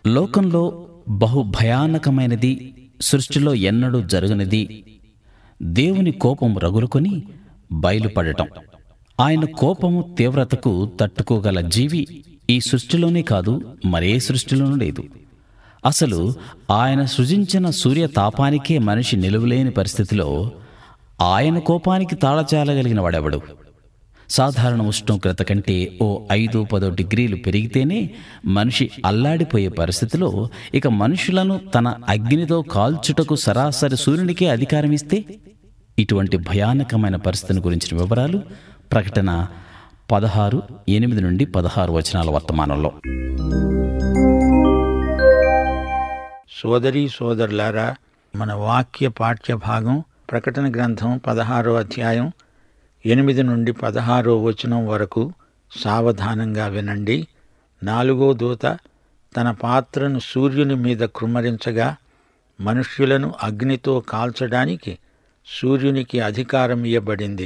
లోకంలో బహు భయానకమైనది సృష్టిలో ఎన్నడూ జరగనిది దేవుని కోపం రగులుకొని బయలుపడటం ఆయన కోపము తీవ్రతకు తట్టుకోగల జీవి ఈ సృష్టిలోనే కాదు మరే సృష్టిలోనూ లేదు అసలు ఆయన సృజించిన సూర్య తాపానికే మనిషి నిలువలేని పరిస్థితిలో ఆయన కోపానికి తాళచాలగలిగిన వాడెవడు సాధారణ ఉష్ణోగ్రత కంటే ఓ ఐదు పదో డిగ్రీలు పెరిగితేనే మనిషి అల్లాడిపోయే పరిస్థితిలో ఇక మనుషులను తన అగ్నితో కాల్చుటకు సరాసరి సూర్యునికే అధికారం ఇస్తే ఇటువంటి భయానకమైన పరిస్థితిని గురించిన వివరాలు ప్రకటన పదహారు ఎనిమిది నుండి పదహారు వచనాల వర్తమానంలో సోదరీ సోదరులారా మన వాక్య పాఠ్య భాగం ప్రకటన గ్రంథం పదహారో అధ్యాయం ఎనిమిది నుండి పదహారో వచనం వరకు సావధానంగా వినండి నాలుగో దూత తన పాత్రను సూర్యుని మీద కృమ్మరించగా మనుష్యులను అగ్నితో కాల్చడానికి సూర్యునికి అధికారం ఇయ్యబడింది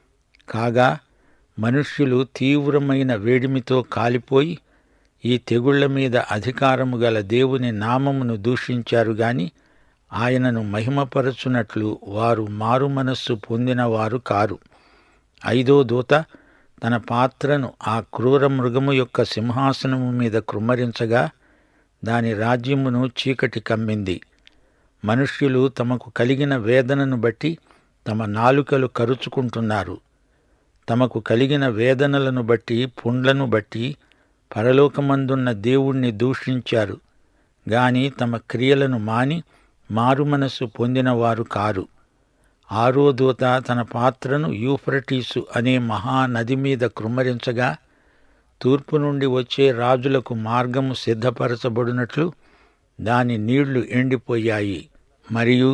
కాగా మనుష్యులు తీవ్రమైన వేడిమితో కాలిపోయి ఈ తెగుళ్ల మీద అధికారము గల దేవుని నామమును దూషించారు గాని ఆయనను మహిమపరచునట్లు వారు మారు మనస్సు పొందిన వారు కారు ఐదో దూత తన పాత్రను ఆ క్రూర మృగము యొక్క సింహాసనము మీద కృమ్మరించగా దాని రాజ్యమును చీకటి కమ్మింది మనుష్యులు తమకు కలిగిన వేదనను బట్టి తమ నాలుకలు కరుచుకుంటున్నారు తమకు కలిగిన వేదనలను బట్టి పుండ్లను బట్టి పరలోకమందున్న దేవుణ్ణి దూషించారు గాని తమ క్రియలను మాని మారుమనస్సు పొందినవారు కారు ఆరో దూత తన పాత్రను యూఫ్రటీసు అనే మహానది మీద కృమ్మరించగా తూర్పు నుండి వచ్చే రాజులకు మార్గము సిద్ధపరచబడినట్లు దాని నీళ్లు ఎండిపోయాయి మరియు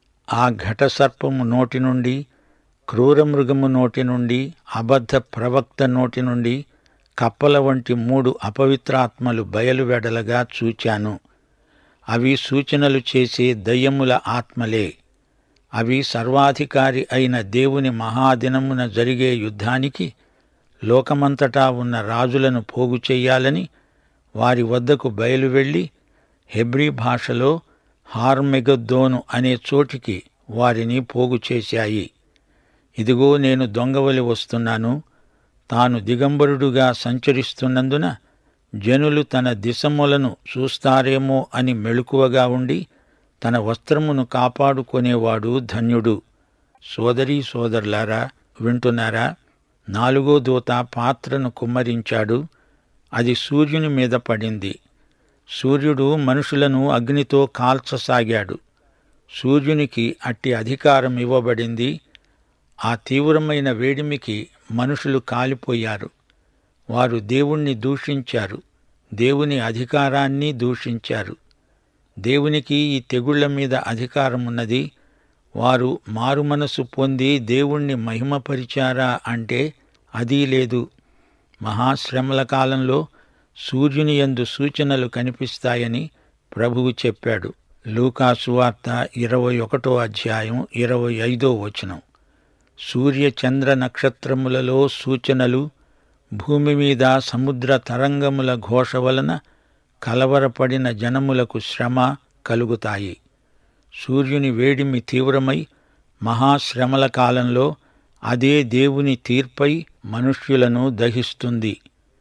ఆ ఘటసర్పము నోటి నుండి క్రూరమృగము నోటి నుండి అబద్ధ ప్రవక్త నోటి నుండి కప్పల వంటి మూడు అపవిత్రాత్మలు బయలువెడలగా చూచాను అవి సూచనలు చేసే దయ్యముల ఆత్మలే అవి సర్వాధికారి అయిన దేవుని మహాదినమున జరిగే యుద్ధానికి లోకమంతటా ఉన్న రాజులను పోగు చెయ్యాలని వారి వద్దకు బయలువెళ్ళి హెబ్రీ భాషలో హార్మెగద్దోను అనే చోటికి వారిని పోగు చేశాయి ఇదిగో నేను దొంగవలి వస్తున్నాను తాను దిగంబరుడుగా సంచరిస్తున్నందున జనులు తన దిశములను చూస్తారేమో అని మెళుకువగా ఉండి తన వస్త్రమును కాపాడుకొనేవాడు ధన్యుడు సోదరీ సోదరులారా వింటున్నారా నాలుగో దూత పాత్రను కుమ్మరించాడు అది సూర్యుని మీద పడింది సూర్యుడు మనుషులను అగ్నితో కాల్చసాగాడు సూర్యునికి అట్టి అధికారం ఇవ్వబడింది ఆ తీవ్రమైన వేడిమికి మనుషులు కాలిపోయారు వారు దేవుణ్ణి దూషించారు దేవుని అధికారాన్ని దూషించారు దేవునికి ఈ తెగుళ్ల మీద అధికారం ఉన్నది వారు మారుమనసు పొంది దేవుణ్ణి మహిమపరిచారా అంటే అదీ లేదు మహాశ్రమల కాలంలో సూర్యుని యందు సూచనలు కనిపిస్తాయని ప్రభువు చెప్పాడు లూకా సువార్త ఇరవై ఒకటో అధ్యాయం ఇరవై ఐదో వచనం సూర్య చంద్ర నక్షత్రములలో సూచనలు భూమి మీద సముద్ర తరంగముల ఘోష వలన కలవరపడిన జనములకు శ్రమ కలుగుతాయి సూర్యుని వేడిమి తీవ్రమై మహాశ్రమల కాలంలో అదే దేవుని తీర్పై మనుష్యులను దహిస్తుంది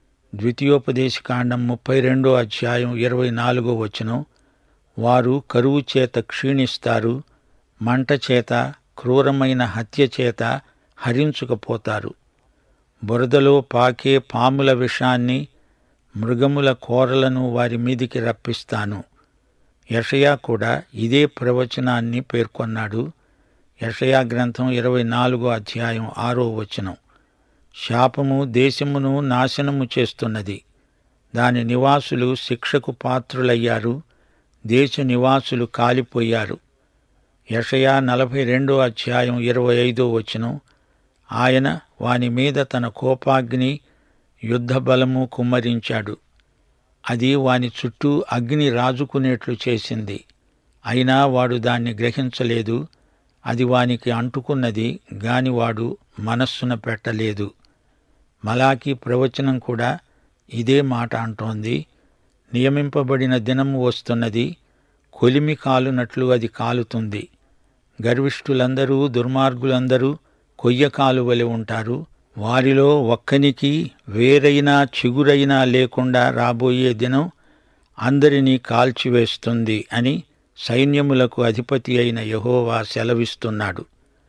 ద్వితీయోపదేశకాండం ముప్పై రెండో అధ్యాయం ఇరవై నాలుగో వచనం వారు కరువు చేత క్షీణిస్తారు మంట చేత క్రూరమైన హత్య చేత హరించుకపోతారు బురదలో పాకే పాముల విషాన్ని మృగముల కోరలను వారి మీదికి రప్పిస్తాను యషయా కూడా ఇదే ప్రవచనాన్ని పేర్కొన్నాడు యషయా గ్రంథం ఇరవై నాలుగో అధ్యాయం ఆరో వచనం శాపము దేశమును నాశనము చేస్తున్నది దాని నివాసులు శిక్షకు పాత్రులయ్యారు దేశ నివాసులు కాలిపోయారు యషయా నలభై రెండో అధ్యాయం ఇరవై ఐదో వచనం ఆయన వాని మీద తన కోపాగ్ని యుద్ధ బలము కుమ్మరించాడు అది వాని చుట్టూ అగ్ని రాజుకునేట్లు చేసింది అయినా వాడు దాన్ని గ్రహించలేదు అది వానికి అంటుకున్నది గాని వాడు మనస్సున పెట్టలేదు మలాకి ప్రవచనం కూడా ఇదే మాట అంటోంది నియమింపబడిన దినము వస్తున్నది కొలిమి కాలునట్లు అది కాలుతుంది గర్విష్ఠులందరూ దుర్మార్గులందరూ కొయ్య కాలువలి ఉంటారు వారిలో ఒక్కనికి వేరైనా చిగురైనా లేకుండా రాబోయే దినం అందరినీ కాల్చివేస్తుంది అని సైన్యములకు అధిపతి అయిన యహోవా సెలవిస్తున్నాడు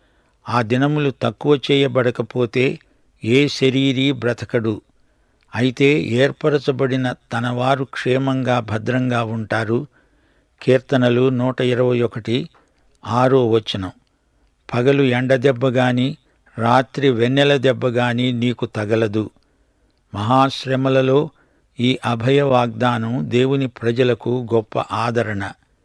ఆ దినములు తక్కువ చేయబడకపోతే ఏ శరీరీ బ్రతకడు అయితే ఏర్పరచబడిన తన వారు క్షేమంగా భద్రంగా ఉంటారు కీర్తనలు నూట ఇరవై ఒకటి ఆరో వచనం పగలు ఎండ దెబ్బ గాని రాత్రి వెన్నెల దెబ్బ గాని నీకు తగలదు మహాశ్రమలలో ఈ అభయ వాగ్దానం దేవుని ప్రజలకు గొప్ప ఆదరణ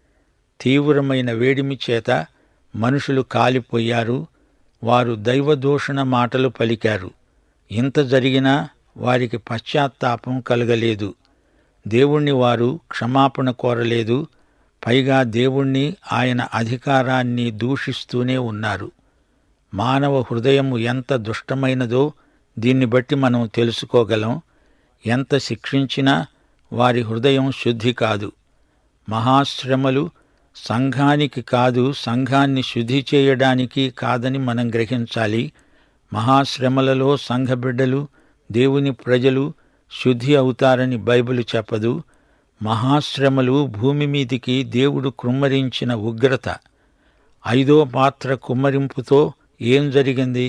తీవ్రమైన వేడిమి చేత మనుషులు కాలిపోయారు వారు దైవదూషణ మాటలు పలికారు ఇంత జరిగినా వారికి పశ్చాత్తాపం కలగలేదు దేవుణ్ణి వారు క్షమాపణ కోరలేదు పైగా దేవుణ్ణి ఆయన అధికారాన్ని దూషిస్తూనే ఉన్నారు మానవ హృదయము ఎంత దుష్టమైనదో దీన్ని బట్టి మనం తెలుసుకోగలం ఎంత శిక్షించినా వారి హృదయం శుద్ధి కాదు మహాశ్రమలు సంఘానికి కాదు సంఘాన్ని శుద్ధి చేయడానికి కాదని మనం గ్రహించాలి మహాశ్రమలలో సంఘ బిడ్డలు దేవుని ప్రజలు శుద్ధి అవుతారని బైబిల్ చెప్పదు మహాశ్రమలు భూమి మీదికి దేవుడు కుమ్మరించిన ఉగ్రత ఐదో పాత్ర కుమ్మరింపుతో ఏం జరిగింది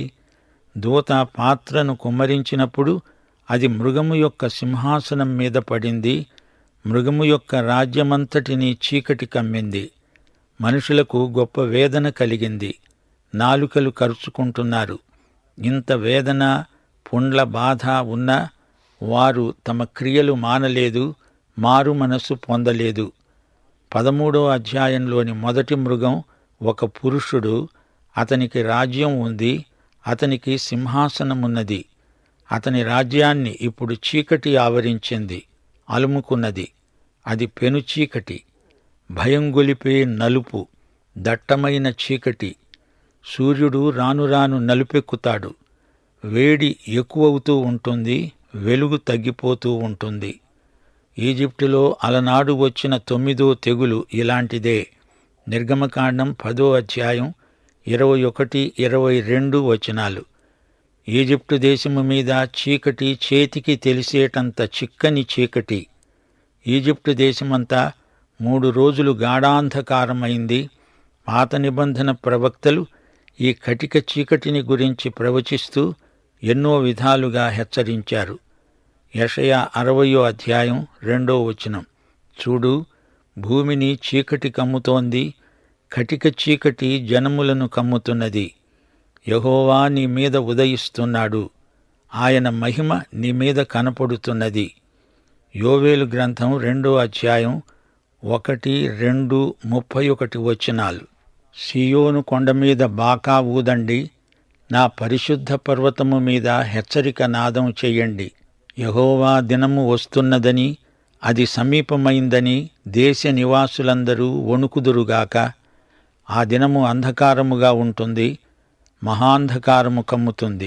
దూత పాత్రను కుమ్మరించినప్పుడు అది మృగము యొక్క సింహాసనం మీద పడింది మృగము యొక్క రాజ్యమంతటిని చీకటి కమ్మింది మనుషులకు గొప్ప వేదన కలిగింది నాలుకలు కరుచుకుంటున్నారు ఇంత వేదన పుండ్ల బాధ ఉన్నా వారు తమ క్రియలు మానలేదు మారు మనస్సు పొందలేదు పదమూడో అధ్యాయంలోని మొదటి మృగం ఒక పురుషుడు అతనికి రాజ్యం ఉంది అతనికి సింహాసనమున్నది అతని రాజ్యాన్ని ఇప్పుడు చీకటి ఆవరించింది అలుముకున్నది అది పెను చీకటి భయం గొలిపే నలుపు దట్టమైన చీకటి సూర్యుడు రాను రాను నలుపెక్కుతాడు వేడి ఎక్కువవుతూ ఉంటుంది వెలుగు తగ్గిపోతూ ఉంటుంది ఈజిప్టులో అలనాడు వచ్చిన తొమ్మిదో తెగులు ఇలాంటిదే నిర్గమకాండం పదో అధ్యాయం ఇరవై ఒకటి ఇరవై రెండు వచనాలు ఈజిప్టు దేశము మీద చీకటి చేతికి తెలిసేటంత చిక్కని చీకటి ఈజిప్టు దేశమంతా మూడు రోజులు గాఢాంధకారమైంది పాత నిబంధన ప్రవక్తలు ఈ కటిక చీకటిని గురించి ప్రవచిస్తూ ఎన్నో విధాలుగా హెచ్చరించారు యషయ అరవయో అధ్యాయం రెండో వచనం చూడు భూమిని చీకటి కమ్ముతోంది కటిక చీకటి జనములను కమ్ముతున్నది యహోవా నీ మీద ఉదయిస్తున్నాడు ఆయన మహిమ నీ మీద కనపడుతున్నది యోవేలు గ్రంథం రెండో అధ్యాయం ఒకటి రెండు ముప్పై ఒకటి వచనాలు సియోను కొండ మీద బాకా ఊదండి నా పరిశుద్ధ పర్వతము మీద హెచ్చరిక నాదం చెయ్యండి యహోవా దినము వస్తున్నదని అది సమీపమైందని దేశ నివాసులందరూ వణుకుదురుగాక ఆ దినము అంధకారముగా ఉంటుంది మహాంధకారము కమ్ముతుంది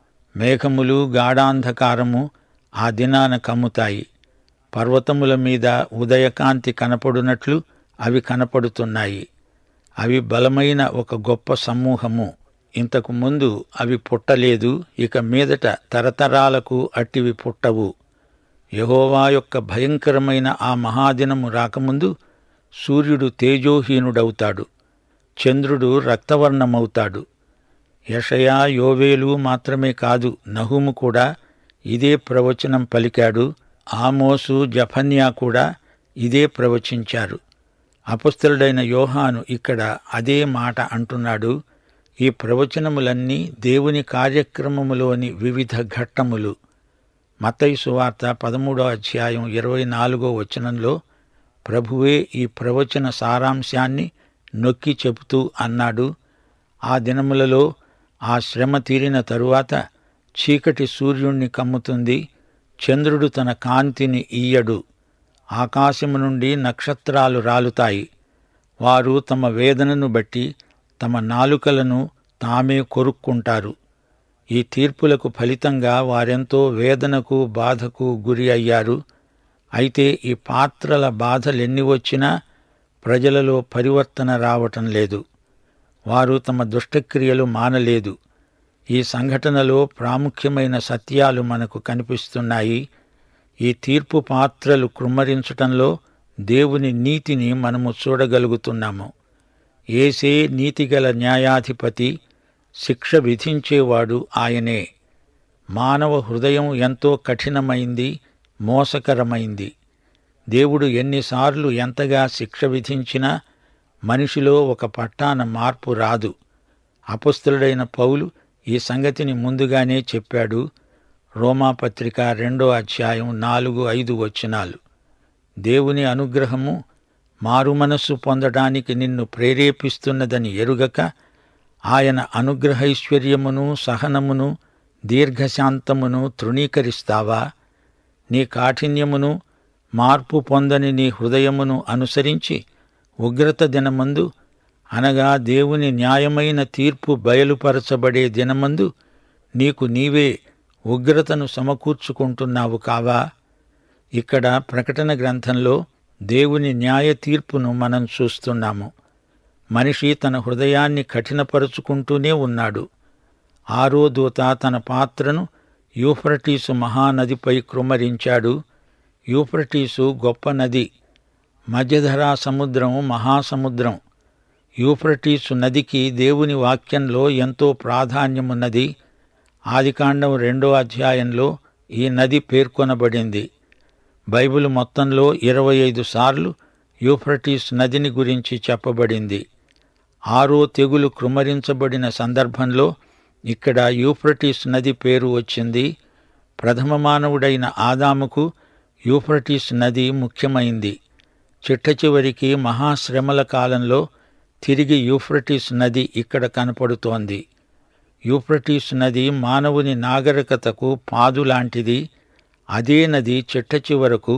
మేఘములు గాఢాంధకారము ఆ దినాన కమ్ముతాయి పర్వతముల మీద ఉదయకాంతి కనపడునట్లు అవి కనపడుతున్నాయి అవి బలమైన ఒక గొప్ప సమూహము ఇంతకు ముందు అవి పుట్టలేదు ఇక మీదట తరతరాలకు అట్టివి పుట్టవు యహోవా యొక్క భయంకరమైన ఆ మహాదినము రాకముందు సూర్యుడు తేజోహీనుడవుతాడు చంద్రుడు రక్తవర్ణమవుతాడు యషయా యోవేలు మాత్రమే కాదు నహుము కూడా ఇదే ప్రవచనం పలికాడు ఆమోసు జఫన్యా కూడా ఇదే ప్రవచించారు అపస్తులుడైన యోహాను ఇక్కడ అదే మాట అంటున్నాడు ఈ ప్రవచనములన్నీ దేవుని కార్యక్రమములోని వివిధ ఘట్టములు మత్తయి సువార్త పదమూడో అధ్యాయం ఇరవై నాలుగో వచనంలో ప్రభువే ఈ ప్రవచన సారాంశాన్ని నొక్కి చెబుతూ అన్నాడు ఆ దినములలో ఆ శ్రమ తీరిన తరువాత చీకటి సూర్యుణ్ణి కమ్ముతుంది చంద్రుడు తన కాంతిని ఈయడు ఆకాశము నుండి నక్షత్రాలు రాలుతాయి వారు తమ వేదనను బట్టి తమ నాలుకలను తామే కొరుక్కుంటారు ఈ తీర్పులకు ఫలితంగా వారెంతో వేదనకు బాధకు గురి అయ్యారు అయితే ఈ పాత్రల బాధలెన్ని వచ్చినా ప్రజలలో పరివర్తన రావటం లేదు వారు తమ దుష్టక్రియలు మానలేదు ఈ సంఘటనలో ప్రాముఖ్యమైన సత్యాలు మనకు కనిపిస్తున్నాయి ఈ తీర్పు పాత్రలు కృమ్మరించటంలో దేవుని నీతిని మనము చూడగలుగుతున్నాము ఏసే నీతిగల న్యాయాధిపతి శిక్ష విధించేవాడు ఆయనే మానవ హృదయం ఎంతో కఠినమైంది మోసకరమైంది దేవుడు ఎన్నిసార్లు ఎంతగా శిక్ష విధించినా మనిషిలో ఒక పట్టాన మార్పు రాదు అపస్తులుడైన పౌలు ఈ సంగతిని ముందుగానే చెప్పాడు రోమాపత్రిక రెండో అధ్యాయం నాలుగు ఐదు వచనాలు దేవుని అనుగ్రహము మారుమనస్సు పొందడానికి నిన్ను ప్రేరేపిస్తున్నదని ఎరుగక ఆయన అనుగ్రహైశ్వర్యమును సహనమును దీర్ఘశాంతమును తృణీకరిస్తావా నీ కాఠిన్యమును మార్పు పొందని నీ హృదయమును అనుసరించి ఉగ్రత దినమందు అనగా దేవుని న్యాయమైన తీర్పు బయలుపరచబడే దినమందు నీకు నీవే ఉగ్రతను సమకూర్చుకుంటున్నావు కావా ఇక్కడ ప్రకటన గ్రంథంలో దేవుని న్యాయ తీర్పును మనం చూస్తున్నాము మనిషి తన హృదయాన్ని కఠినపరుచుకుంటూనే ఉన్నాడు ఆరో దూత తన పాత్రను యూఫ్రటీసు మహానదిపై కృమ్మరించాడు యూఫ్రటీసు గొప్ప నది మధ్యధరా సముద్రం మహాసముద్రం యూఫ్రటీసు నదికి దేవుని వాక్యంలో ఎంతో ప్రాధాన్యమున్నది ఆదికాండం రెండో అధ్యాయంలో ఈ నది పేర్కొనబడింది బైబిల్ మొత్తంలో ఇరవై ఐదు సార్లు యూఫ్రటీస్ నదిని గురించి చెప్పబడింది ఆరో తెగులు కృమ్మరించబడిన సందర్భంలో ఇక్కడ యూఫ్రటీస్ నది పేరు వచ్చింది ప్రథమ మానవుడైన ఆదాముకు యూఫ్రటీస్ నది ముఖ్యమైంది చిట్ట చివరికి మహాశ్రమల కాలంలో తిరిగి యూఫ్రటీస్ నది ఇక్కడ కనపడుతోంది యూఫ్రటీస్ నది మానవుని నాగరికతకు పాదు లాంటిది అదే నది చిట్ట చివరకు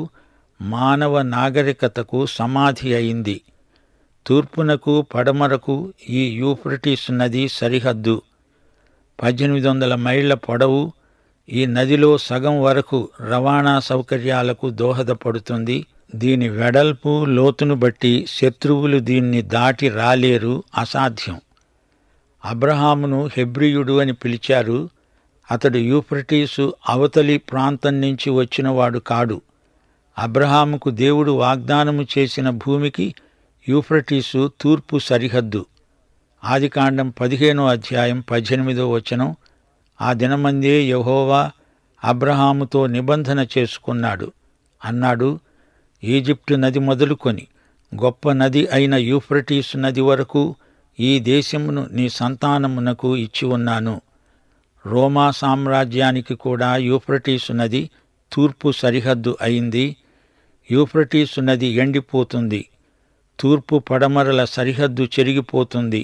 మానవ నాగరికతకు సమాధి అయింది తూర్పునకు పడమరకు ఈ యూఫ్రటీస్ నది సరిహద్దు పద్దెనిమిది వందల మైళ్ల పొడవు ఈ నదిలో సగం వరకు రవాణా సౌకర్యాలకు దోహదపడుతుంది దీని వెడల్పు లోతును బట్టి శత్రువులు దీన్ని దాటి రాలేరు అసాధ్యం అబ్రహామును హెబ్రియుడు అని పిలిచారు అతడు యూఫ్రటీసు అవతలి ప్రాంతం నుంచి వచ్చినవాడు కాడు అబ్రహాముకు దేవుడు వాగ్దానము చేసిన భూమికి యూఫ్రటీసు తూర్పు సరిహద్దు ఆదికాండం పదిహేనో అధ్యాయం పద్దెనిమిదో వచనం ఆ దినమందే యహోవా అబ్రహాముతో నిబంధన చేసుకున్నాడు అన్నాడు ఈజిప్టు నది మొదలుకొని గొప్ప నది అయిన యూఫ్రటీసు నది వరకు ఈ దేశమును నీ సంతానమునకు ఇచ్చి ఉన్నాను రోమా సామ్రాజ్యానికి కూడా యూఫ్రటీసు నది తూర్పు సరిహద్దు అయింది యూఫ్రటీసు నది ఎండిపోతుంది తూర్పు పడమరల సరిహద్దు చెరిగిపోతుంది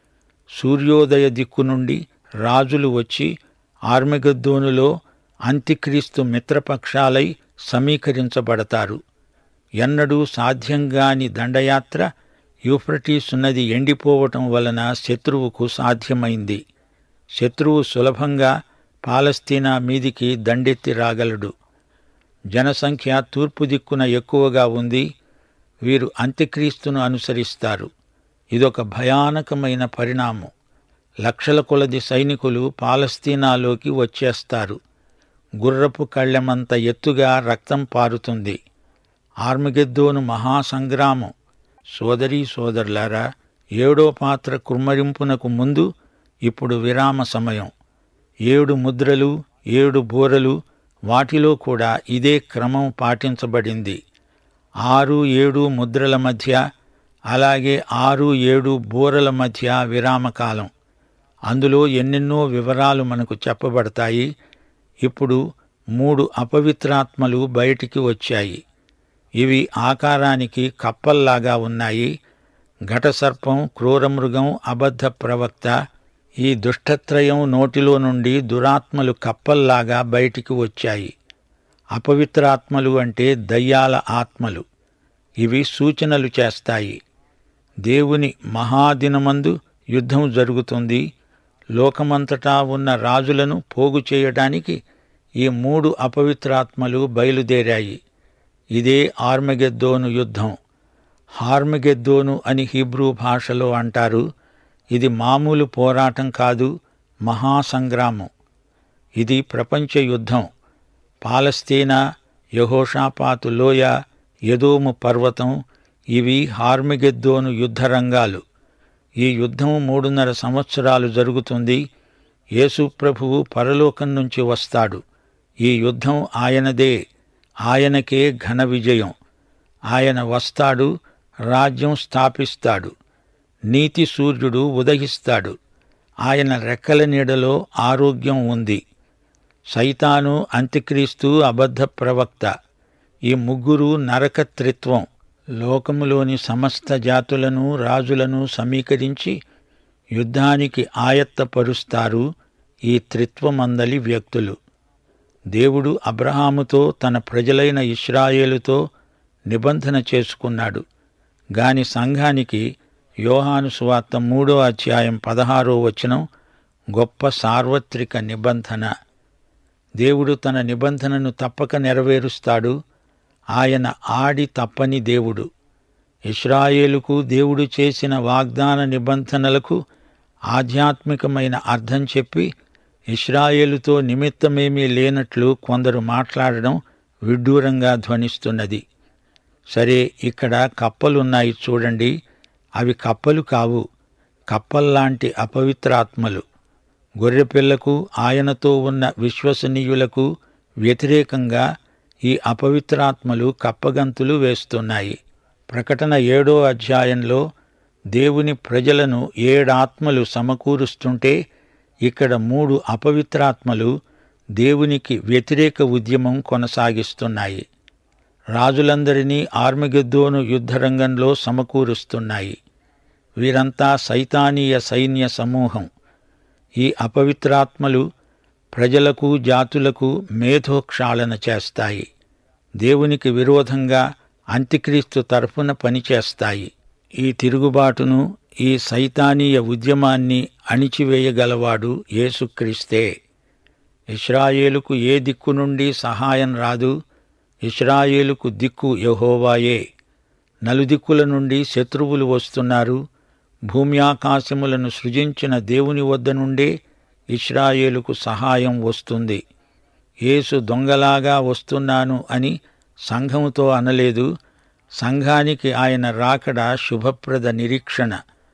సూర్యోదయ దిక్కు నుండి రాజులు వచ్చి ఆర్మెగద్దోనులో అంత్యక్రీస్తు మిత్రపక్షాలై సమీకరించబడతారు ఎన్నడూ సాధ్యంగాని దండయాత్ర యూఫ్రటీస్ నది ఎండిపోవటం వలన శత్రువుకు సాధ్యమైంది శత్రువు సులభంగా పాలస్తీనా మీదికి దండెత్తి రాగలడు జనసంఖ్య తూర్పు దిక్కున ఎక్కువగా ఉంది వీరు అంత్యక్రీస్తును అనుసరిస్తారు ఇదొక భయానకమైన పరిణామం లక్షల కొలది సైనికులు పాలస్తీనాలోకి వచ్చేస్తారు గుర్రపు కళ్ళెమంత ఎత్తుగా రక్తం పారుతుంది ఆర్మగెద్దోను మహాసంగ్రామం సోదరీ సోదరులారా ఏడో పాత్ర కుమ్మరింపునకు ముందు ఇప్పుడు విరామ సమయం ఏడు ముద్రలు ఏడు బూరలు వాటిలో కూడా ఇదే క్రమం పాటించబడింది ఆరు ఏడు ముద్రల మధ్య అలాగే ఆరు ఏడు బూరల మధ్య విరామకాలం అందులో ఎన్నెన్నో వివరాలు మనకు చెప్పబడతాయి ఇప్పుడు మూడు అపవిత్రాత్మలు బయటికి వచ్చాయి ఇవి ఆకారానికి కప్పల్లాగా ఉన్నాయి ఘటసర్పం క్రూరమృగం అబద్ధ ప్రవక్త ఈ దుష్టత్రయం నోటిలో నుండి దురాత్మలు కప్పల్లాగా బయటికి వచ్చాయి అపవిత్రాత్మలు అంటే దయ్యాల ఆత్మలు ఇవి సూచనలు చేస్తాయి దేవుని మహాదినమందు యుద్ధం జరుగుతుంది లోకమంతటా ఉన్న రాజులను పోగు చేయడానికి ఈ మూడు అపవిత్రాత్మలు బయలుదేరాయి ఇదే ఆర్మగెద్దోను యుద్ధం హార్మగెద్దోను అని హీబ్రూ భాషలో అంటారు ఇది మామూలు పోరాటం కాదు మహాసంగ్రామం ఇది ప్రపంచ యుద్ధం పాలస్తీనా యహోషాపాతు లోయ యదోము పర్వతం ఇవి హార్మిగెద్దోను యుద్ధ రంగాలు ఈ యుద్ధం మూడున్నర సంవత్సరాలు జరుగుతుంది యేసు ప్రభువు పరలోకం నుంచి వస్తాడు ఈ యుద్ధం ఆయనదే ఆయనకే ఘన విజయం ఆయన వస్తాడు రాజ్యం స్థాపిస్తాడు నీతి సూర్యుడు ఉదయిస్తాడు ఆయన రెక్కల నీడలో ఆరోగ్యం ఉంది సైతాను అంత్యక్రీస్తు అబద్ధ ప్రవక్త ఈ ముగ్గురు నరకత్రిత్వం లోకములోని సమస్త జాతులను రాజులను సమీకరించి యుద్ధానికి ఆయత్తపరుస్తారు ఈ త్రిత్వమందలి వ్యక్తులు దేవుడు అబ్రహాముతో తన ప్రజలైన ఇస్రాయేలుతో నిబంధన చేసుకున్నాడు గాని సంఘానికి యోహాను సువార్త మూడో అధ్యాయం పదహారో వచనం గొప్ప సార్వత్రిక నిబంధన దేవుడు తన నిబంధనను తప్పక నెరవేరుస్తాడు ఆయన ఆడి తప్పని దేవుడు ఇస్రాయేలుకు దేవుడు చేసిన వాగ్దాన నిబంధనలకు ఆధ్యాత్మికమైన అర్థం చెప్పి ఇస్రాయేలుతో నిమిత్తమేమీ లేనట్లు కొందరు మాట్లాడడం విడ్డూరంగా ధ్వనిస్తున్నది సరే ఇక్కడ కప్పలున్నాయి చూడండి అవి కప్పలు కావు కప్పల్లాంటి అపవిత్రాత్మలు గొర్రెపిల్లకు ఆయనతో ఉన్న విశ్వసనీయులకు వ్యతిరేకంగా ఈ అపవిత్రాత్మలు కప్పగంతులు వేస్తున్నాయి ప్రకటన ఏడో అధ్యాయంలో దేవుని ప్రజలను ఏడాత్మలు సమకూరుస్తుంటే ఇక్కడ మూడు అపవిత్రాత్మలు దేవునికి వ్యతిరేక ఉద్యమం కొనసాగిస్తున్నాయి రాజులందరినీ ఆర్మగెద్దోను యుద్ధరంగంలో సమకూరుస్తున్నాయి వీరంతా సైతానీయ సైన్య సమూహం ఈ అపవిత్రాత్మలు ప్రజలకు జాతులకు మేధోక్షాళన చేస్తాయి దేవునికి విరోధంగా అంత్యక్రీస్తు తరఫున పనిచేస్తాయి ఈ తిరుగుబాటును ఈ సైతానీయ ఉద్యమాన్ని అణిచివేయగలవాడు యేసుక్రీస్తే ఇస్రాయేలుకు ఏ దిక్కు నుండి సహాయం రాదు ఇస్రాయేలుకు దిక్కు యహోవాయే నలుదిక్కుల నుండి శత్రువులు వస్తున్నారు భూమి ఆకాశములను సృజించిన దేవుని వద్ద నుండే ఇస్రాయేలుకు సహాయం వస్తుంది యేసు దొంగలాగా వస్తున్నాను అని సంఘముతో అనలేదు సంఘానికి ఆయన రాకడ శుభప్రద నిరీక్షణ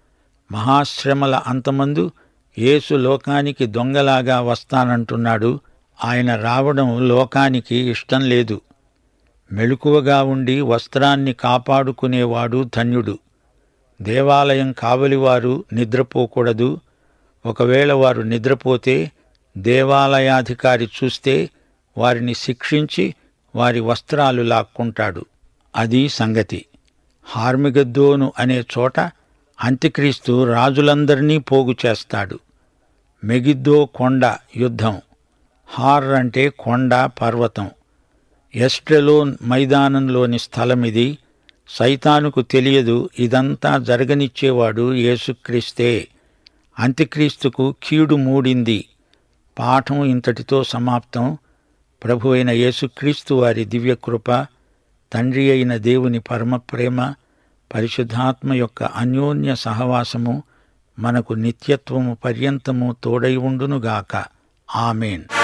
మహాశ్రమల అంతమందు యేసు లోకానికి దొంగలాగా వస్తానంటున్నాడు ఆయన రావడం లోకానికి ఇష్టం లేదు మెళుకువగా ఉండి వస్త్రాన్ని కాపాడుకునేవాడు ధన్యుడు దేవాలయం కావలివారు నిద్రపోకూడదు ఒకవేళ వారు నిద్రపోతే దేవాలయాధికారి చూస్తే వారిని శిక్షించి వారి వస్త్రాలు లాక్కుంటాడు అది సంగతి హార్మిగద్దోను అనే చోట అంత్యక్రీస్తు రాజులందరినీ పోగు చేస్తాడు మెగిద్దో కొండ యుద్ధం హార్ అంటే కొండ పర్వతం ఎస్ట్రెలోన్ మైదానంలోని స్థలమిది సైతానుకు తెలియదు ఇదంతా జరగనిచ్చేవాడు యేసుక్రీస్తే అంత్యక్రీస్తుకు కీడు మూడింది పాఠం ఇంతటితో సమాప్తం ప్రభు అయిన యేసుక్రీస్తు వారి దివ్యకృప తండ్రి అయిన దేవుని పరమప్రేమ పరిశుద్ధాత్మ యొక్క అన్యోన్య సహవాసము మనకు నిత్యత్వము పర్యంతము తోడై ఉండునుగాక ఆమెన్